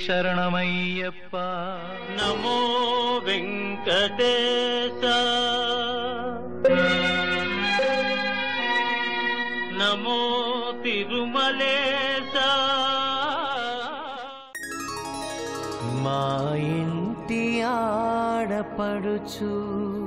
శరణమయ్యప్ప నమో వెంకటేశ నమో తిరుమలేశ మా ఇంటి ఆడపడుచు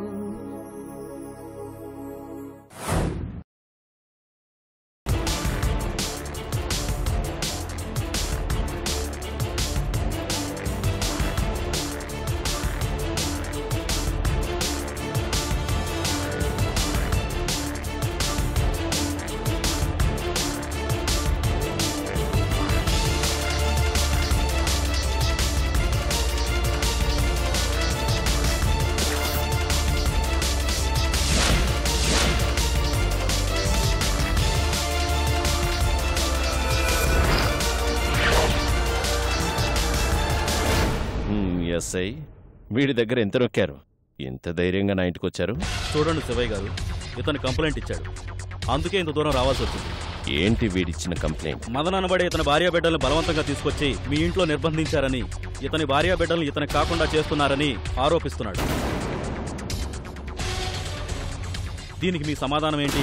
ఎస్ఐ వీడి దగ్గర ఎంత నొక్కారు ఎంత ధైర్యంగా నా ఇంటికి వచ్చారు చూడండి శివయ్య గారు ఇతను కంప్లైంట్ ఇచ్చాడు అందుకే ఇంత దూరం రావాల్సి వచ్చింది ఏంటి వీడిచ్చిన కంప్లైంట్ మదన్ అనబడే ఇతని భార్య బిడ్డల్ని బలవంతంగా తీసుకొచ్చి మీ ఇంట్లో నిర్బంధించారని ఇతని భార్య బిడ్డల్ని ఇతనికి కాకుండా చేస్తున్నారని ఆరోపిస్తున్నాడు దీనికి మీ సమాధానం ఏంటి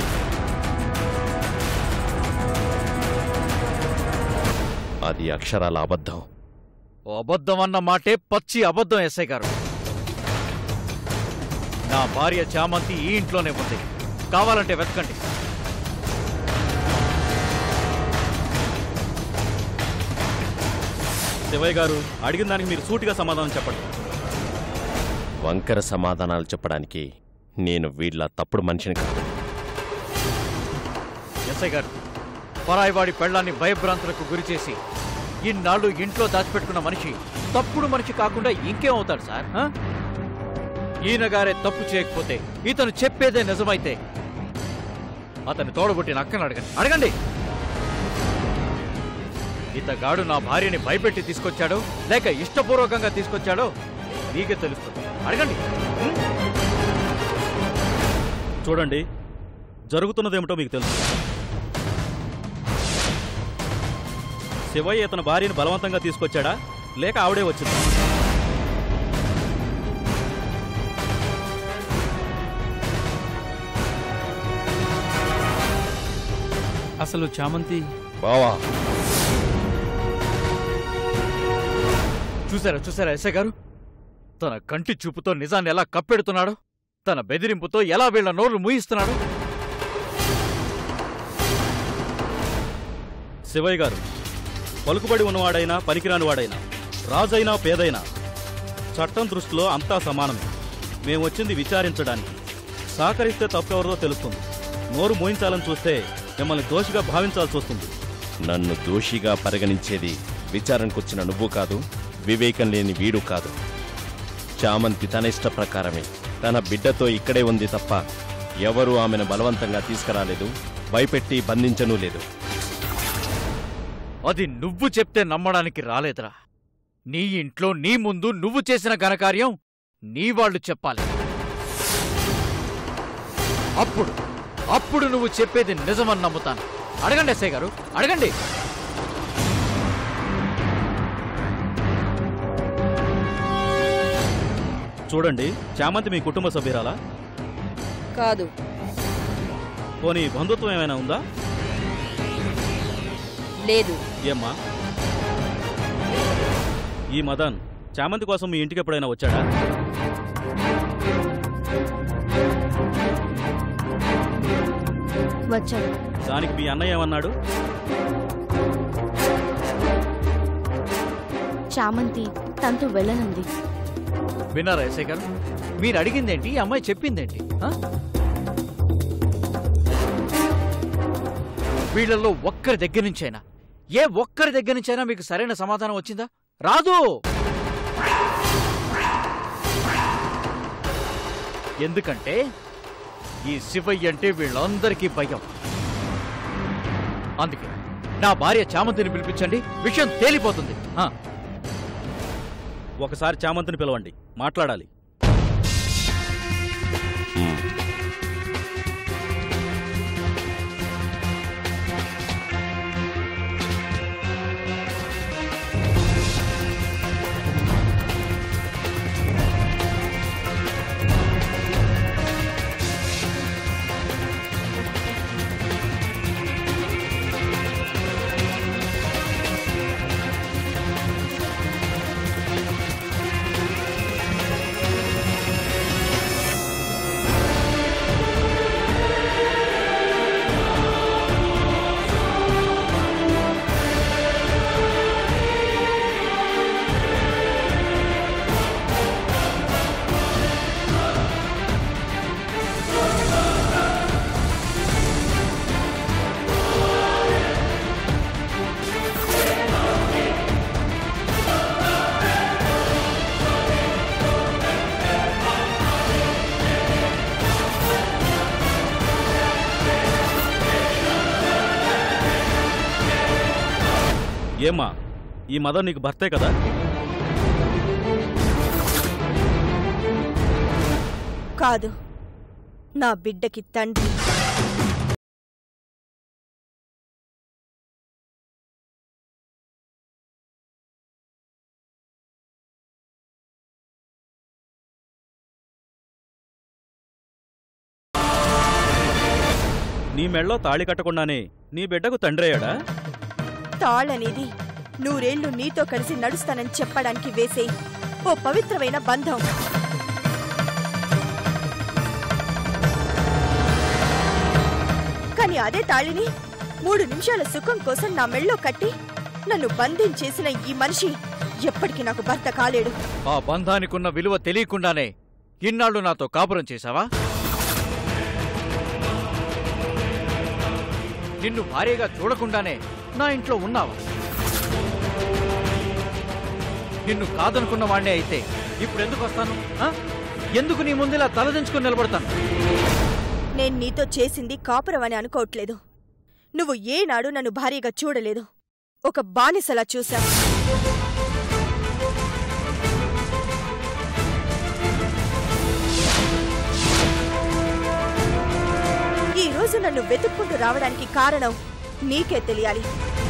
అది అక్షరాల అబద్ధం అబద్ధం అన్న మాటే పచ్చి అబద్ధం ఎస్ఐ గారు నా భార్య చామంతి ఈ ఇంట్లోనే ఉంది కావాలంటే వెతకండి శివయ్య గారు అడిగిన దానికి మీరు సూటిగా సమాధానం చెప్పండి వంకర సమాధానాలు చెప్పడానికి నేను వీళ్ళ తప్పుడు మనిషిని కాదు ఎస్ఐ గారు పరాయివాడి పెళ్లాన్ని భయభ్రాంతులకు గురి చేసి ఇన్నాళ్ళు ఇంట్లో దాచిపెట్టుకున్న మనిషి తప్పుడు మనిషి కాకుండా ఇంకేం అవుతాడు సార్ ఆ? ఈయన గారే తప్పు చేయకపోతే ఇతను చెప్పేదే నిజమైతే అతని తోడబుట్టిన అక్కను అడగండి అడగండి ఇతగాడు నా భార్యని భయపెట్టి తీసుకొచ్చాడో లేక ఇష్టపూర్వకంగా తీసుకొచ్చాడో మీకే తెలుస్తుంది అడగండి ఉం? చూడండి జరుగుతున్నదేమిటో మీకు తెలుసు శివయ్య ఇతని భార్యను బలవంతంగా తీసుకొచ్చాడా లేక ఆవిడే వచ్చిందా అసలు చామంతి బావా చూసారా చూసారా ఎస్ఐ గారు తన కంటి చూపుతో నిజాన్ని ఎలా కప్పెడుతున్నాడో తన బెదిరింపుతో ఎలా వీళ్ళ నోరు మూయిస్తున్నాడు శివయ్య గారు పలుకుబడి ఉన్నవాడైనా పనికిరాని వాడైనా రాజైనా పేదైనా చట్టం దృష్టిలో అంతా సమానమే మేము వచ్చింది విచారించడానికి సహకరిస్తే తప్పెవరదో తెలుస్తుంది నోరు మోయించాలని చూస్తే మిమ్మల్ని దోషిగా భావించాల్సి వస్తుంది నన్ను దోషిగా పరిగణించేది విచారణకొచ్చిన నువ్వు కాదు వివేకం లేని వీడు కాదు చామంతి తన ఇష్ట ప్రకారమే తన బిడ్డతో ఇక్కడే ఉంది తప్ప ఎవరూ ఆమెను బలవంతంగా తీసుకురాలేదు భయపెట్టి బంధించనూ లేదు అది నువ్వు చెప్తే నమ్మడానికి రాలేదురా నీ ఇంట్లో నీ ముందు నువ్వు చేసిన ఘనకార్యం నీ వాళ్ళు చెప్పాలి అప్పుడు అప్పుడు నువ్వు చెప్పేది నిజమని నమ్ముతాను అడగండి ఎస్ఐ గారు అడగండి చూడండి చామంతి మీ కుటుంబ సభ్యురాలా కాదు పోనీ బంధుత్వం ఏమైనా ఉందా లేదు ఏమ్మా ఈ మదన్ చామంతి కోసం మీ ఇంటికి ఎప్పుడైనా వచ్చాడా వచ్చాడు దానికి మీ అన్నయ్య ఏమన్నాడు చామంతి తనతో వెళ్ళనుంది విన్నారా ఎస్ఐ గారు మీరు అడిగిందేంటి ఈ అమ్మాయి చెప్పిందేంటి ఆ? వీళ్ళల్లో ఒక్కరి దగ్గర నుంచైనా ఏ ఒక్కరి దగ్గర నుంచైనా మీకు సరైన సమాధానం వచ్చిందా రాదు ఎందుకంటే ఈ శివయ్య అంటే వీళ్ళందరికీ భయం అందుకే నా భార్య చామంతిని పిలిపించండి విషయం తేలిపోతుంది ఆ. ఒకసారి చామంతిని పిలవండి మాట్లాడాలి హ్మ్. ఏమ్మా ఈ మదన్ నీకు భర్తే కదా కాదు నా బిడ్డకి తండ్రి నీ మెళ్ళో తాళి కట్టకుండానే నీ బిడ్డకు తండ్రి అయ్యాడా తాళనేది నూరేళ్లు నీతో కలిసి నడుస్తానని చెప్పడానికి వేసే ఓ పవిత్రమైన బంధం కానీ అదే తాళిని మూడు నిమిషాల సుఖం కోసం నా మెళ్ళో కట్టి నన్ను బంధించేసిన ఈ మనిషి ఎప్పటికీ నాకు భర్త కాలేడు ఆ బంధానికున్న విలువ తెలియకుండానే ఇన్నాళ్ళు నాతో కాపురం చేశావా నిన్ను భార్యగా చూడకుండానే నా ఇంట్లో ఉన్నావా నిన్ను కాదనుకున్న వాణ్ణే అయితే ఇప్పుడు ఎందుకు వస్తాను ఆ? ఎందుకు నీ ముందు ఇలా తలదించుకుని నిలబడతాను నేను నీతో చేసింది కాపురం అని అనుకోవట్లేదు నువ్వు ఏనాడు నన్ను భార్యగా చూడలేదు ఒక బానిసలా చూశావు ఈ రోజు నన్ను వెతుక్కుంటూ రావడానికి కారణం నీకే తెలియాలి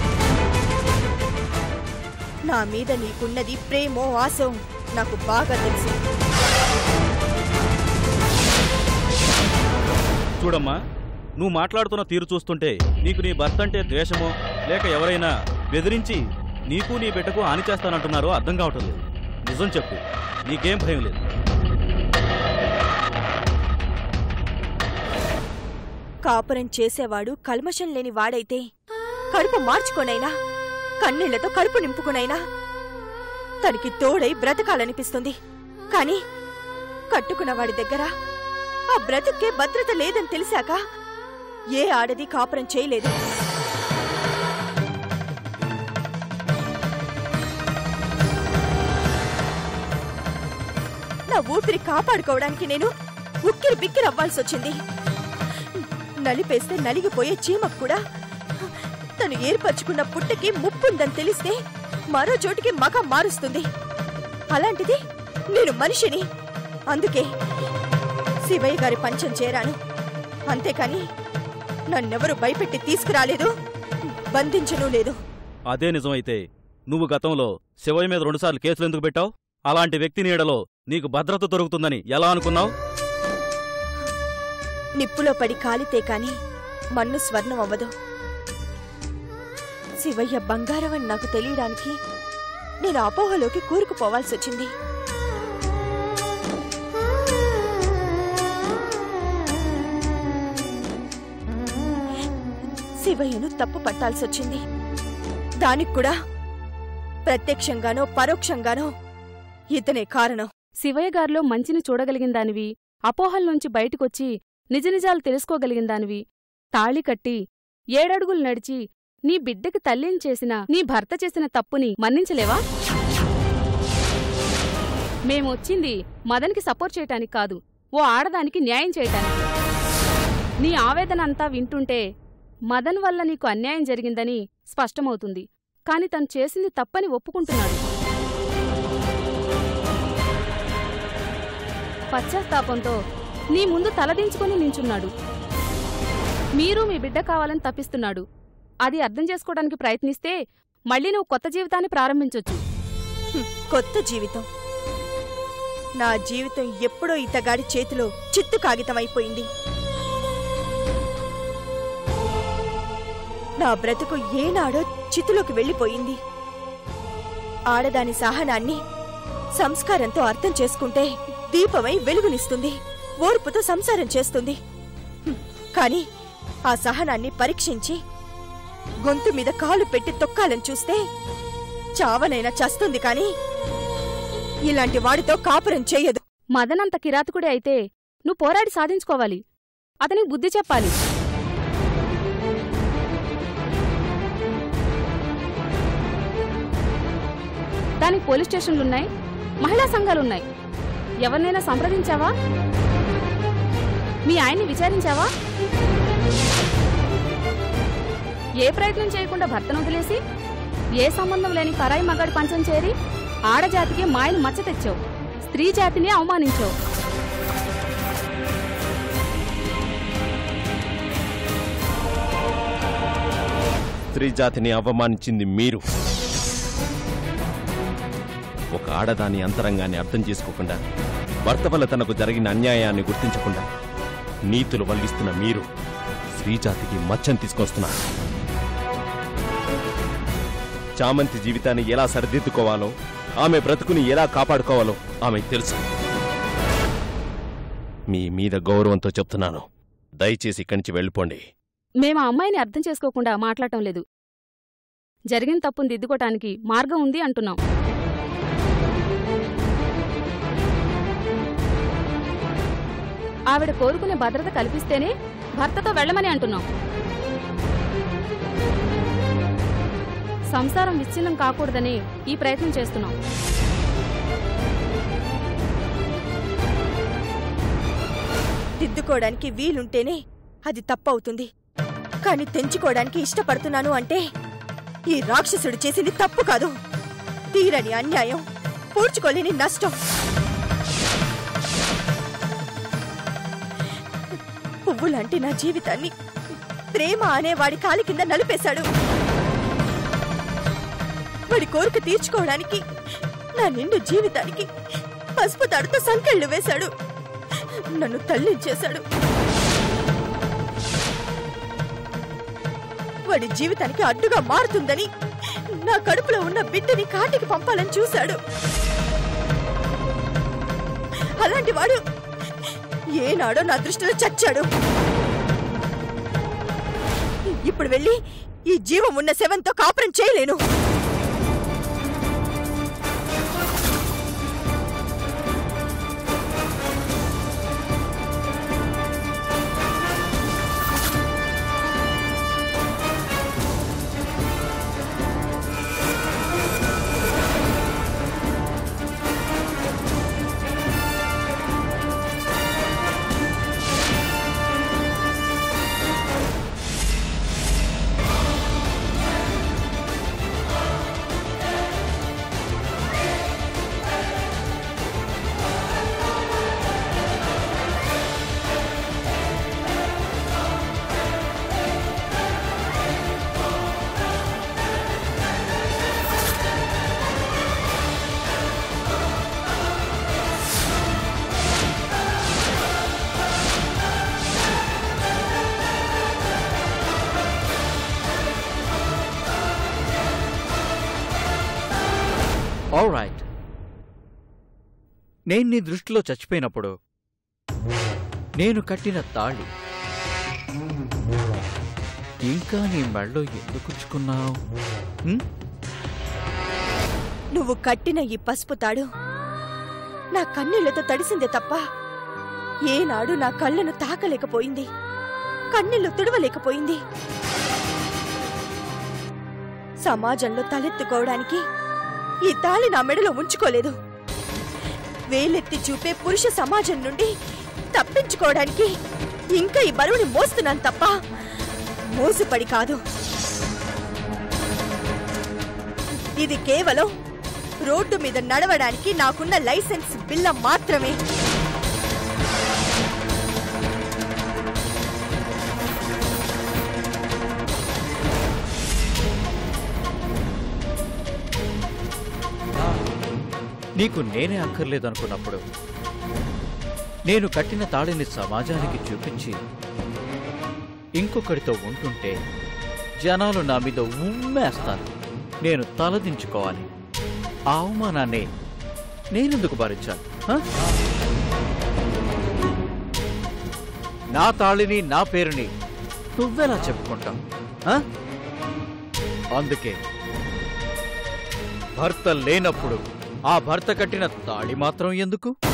నా మీద నీకున్నది ప్రేమో ఆశో నాకు బాగా తెలుసు చూడమ్మా నువ్వు మాట్లాడుతున్న తీరు చూస్తుంటే నీకు నీ భర్త అంటే ద్వేషమో లేక ఎవరైనా బెదిరించి నీకు నీ బిడ్డకు హాని చేస్తానంటున్నారో అర్థం కావటం లేదు నిజం చెప్పు నీకేం భయం లేదు కాపురం చేసేవాడు కల్మషం లేని వాడైతే కడుపు మార్చుకోనైనా కన్నీళ్లతో కడుపు నింపుకునైనా తనకి తోడై బ్రతకాలనిపిస్తుంది కాని కట్టుకున్న వాడి దగ్గర ఆ బ్రతుక్కే భద్రత లేదని తెలిసాక ఏ ఆడది కాపురం చేయలేదు నా ఊపిరి కాపాడుకోవడానికి నేను ఉక్కిరి బిక్కిరి అవ్వాల్సి వచ్చింది నలిపేస్తే నలిగిపోయే చీమకు కూడా తను ఏర్పరచుకున్న పుట్టకి ముప్పుందని తెలిస్తే మరో చోటికి మగ మారుస్తుంది అలాంటిది నేను మనిషిని అందుకే శివయ్య గారి పంచం చేరాను అంతేకాని నన్నెవరు భయపెట్టి తీసుకురాలేదు బంధించను లేదు అదే నిజమైతే నువ్వు గతంలో శివయ్య మీద రెండుసార్లు కేసులు ఎందుకు పెట్టావు అలాంటి వ్యక్తి నీడలో నీకు భద్రత దొరుకుతుందని ఎలా అనుకున్నావు నిప్పులో పడి కాలితే కాని మన్ను స్వర్ణం అవ్వదు శివయ్య బంగారం అని నాకు తెలియడానికి నేను అపోహలోకి కూరుకుపోవాల్సి వచ్చింది శివయ్యను తప్పు పట్టాల్సి వచ్చింది దానికి కూడా ప్రత్యక్షంగానో పరోక్షంగానో ఇతనే కారణం శివయ్య గారిలో మంచిని చూడగలిగిందానివి అపోహల్లోంచి బయటికొచ్చి నిజ నిజాలు తెలుసుకోగలిగిందానివి తాళి కట్టి ఏడడుగులు నడిచి నీ బిడ్డకి తల్లిని చేసిన నీ భర్త చేసిన తప్పుని మన్నించలేవా మేమొచ్చింది మదన్కి సపోర్ట్ చేయటానికి కాదు ఓ ఆడదానికి న్యాయం చేయటానికి నీ ఆవేదన అంతా వింటుంటే మదన్ వల్ల నీకు అన్యాయం జరిగిందని స్పష్టమవుతుంది కాని తను చేసింది తప్పని ఒప్పుకుంటున్నాడు పశ్చాత్తాపంతో నీ ముందు తలదించుకొని నించున్నాడు మీరు మీ బిడ్డ కావాలని తప్పిస్తున్నాడు అది అర్థం చేసుకోవడానికి ప్రయత్నిస్తే మళ్ళీ నువ్వు కొత్త జీవితాన్ని ప్రారంభించొచ్చు హ్మ్, కొత్త జీవితం నా జీవితం ఎప్పుడో ఇతగాడి చేతిలో చిత్తు కాగితమైపోయింది నా బ్రతుకు ఏనాడో చిత్తులోకి వెళ్ళిపోయింది ఆడదాని సహనాన్ని సంస్కారంతో అర్థం చేసుకుంటే దీపమై వెలుగునిస్తుంది ఓర్పుతో సంసారం చేస్తుంది హ్మ్, కాని ఆ సహనాన్ని పరీక్షించి గొంతు మీద కాలు పెట్టి తొక్కాలని చూస్తే చావనైనా చస్తుంది కాని ఇలాంటి వాడితో కాపురం చెయ్యదు మదనంత కిరాతకుడే అయితే నువ్వు పోరాడి సాధించుకోవాలి అతనికి బుద్ధి చెప్పాలి దానికి పోలీస్ స్టేషన్లున్నాయి మహిళా సంఘాలున్నాయి ఎవరినైనా సంప్రదించావా మీ ఆయన్ని విచారించావా ఏ ప్రయత్నం చేయకుండా భర్తను వదిలేసి ఏ సంబంధం లేని పరాయి మగాడు పంచం చేరి ఆడజాతికి మాయను మచ్చ తెచ్చావు స్త్రీ జాతిని అవమానించావు స్త్రీ జాతిని అవమానించింది మీరు ఒక ఆడదాని అంతరంగాన్ని అర్థం చేసుకోకుండా భర్త వల్ల తనకు జరిగిన అన్యాయాన్ని గుర్తించకుండా నీతులు వల్లిస్తున్న మీరు స్త్రీజాతికి మచ్చం తీసుకొస్తున్నారు చామంతి జీవితాన్ని ఎలా సరిదిద్దుకోవాలో ఆమె బ్రతుకుని ఎలా కాపాడుకోవాలో ఆమె తెలుసు మీ మీద గౌరవంతో చెప్తున్నాను దయచేసి ఇక్కడి నుంచి వెళ్ళిపోండి మేము ఆ అమ్మాయిని అర్థం చేసుకోకుండా మాట్లాడటం లేదు జరిగిన తప్పును దిద్దుకోటానికి మార్గం ఉంది అంటున్నాం ఆవిడ కోరుకునే భద్రత కల్పిస్తేనే భర్తతో వెళ్ళమని అంటున్నాం సంసారం విచ్ఛిన్నం కాకూడదని ఈ ప్రయత్నం చేస్తున్నాం దిద్దుకోవడానికి వీలుంటేనే అది తప్పవుతుంది కాని తెంచుకోవడానికి ఇష్టపడుతున్నాను అంటే ఈ రాక్షసుడు చేసింది తప్పు కాదు తీరని అన్యాయం పూడ్చుకోలేని నష్టం పువ్వులాంటి నా జీవితాన్ని ప్రేమ అనే వాడి కాలి కింద నలిపేశాడు వాడి కోరిక తీర్చుకోవడానికి నా నిండు జీవితానికి పసుపు తాడుతో సంకెళ్ళు వేశాడు నన్ను తల్లించేశాడు వాడి జీవితానికి అడ్డుగా మారుతుందని నా కడుపులో ఉన్న బిడ్డని కాటికి పంపాలని చూశాడు అలాంటి వాడు ఏనాడో నా దృష్టిలో చచ్చాడు ఇప్పుడు వెళ్ళి ఈ జీవం ఉన్న శవంతో కాపురం చేయలేను ఆల్ రైట్ నేను నీ దృష్టిలో చచ్చిపోయినప్పుడు నేను కట్టిన తాళి ఇంకా నీ మెళ్ళో ఎందుకు ఉంచుకున్నావు నువ్వు కట్టిన ఈ పసుపు తాడు నా కన్నీళ్లతో తడిసిందే తప్ప ఏనాడు నా కళ్ళను తాకలేకపోయింది కన్నీళ్లు తుడవలేకపోయింది సమాజంలో తలెత్తుకోవడానికి ఈ తాళి నా మెడలో ఉంచుకోలేదు వేలెత్తి చూపే పురుష సమాజం నుండి తప్పించుకోవడానికి ఇంకా ఈ బరువుని మోస్తున్నాను తప్ప మోసుపడి కాదు ఇది కేవలం రోడ్డు మీద నడవడానికి నాకున్న లైసెన్స్ బిల్ల మాత్రమే నీకు నేనే అక్కర్లేదనుకున్నప్పుడు నేను కట్టిన తాళిని సమాజానికి చూపించి ఇంకొకరితో ఉంటుంటే జనాలు నా మీద ఉమ్మేస్తారు నేను తలదించుకోవాలి ఆ అవమానాన్ని నేనెందుకు భరించాలి హ? నా తాళిని నా పేరుని నువ్వెలా చెప్పుకుంటావు హ? అందుకే భర్త లేనప్పుడు ఆ భర్త కట్టిన తాళి మాత్రం ఎందుకు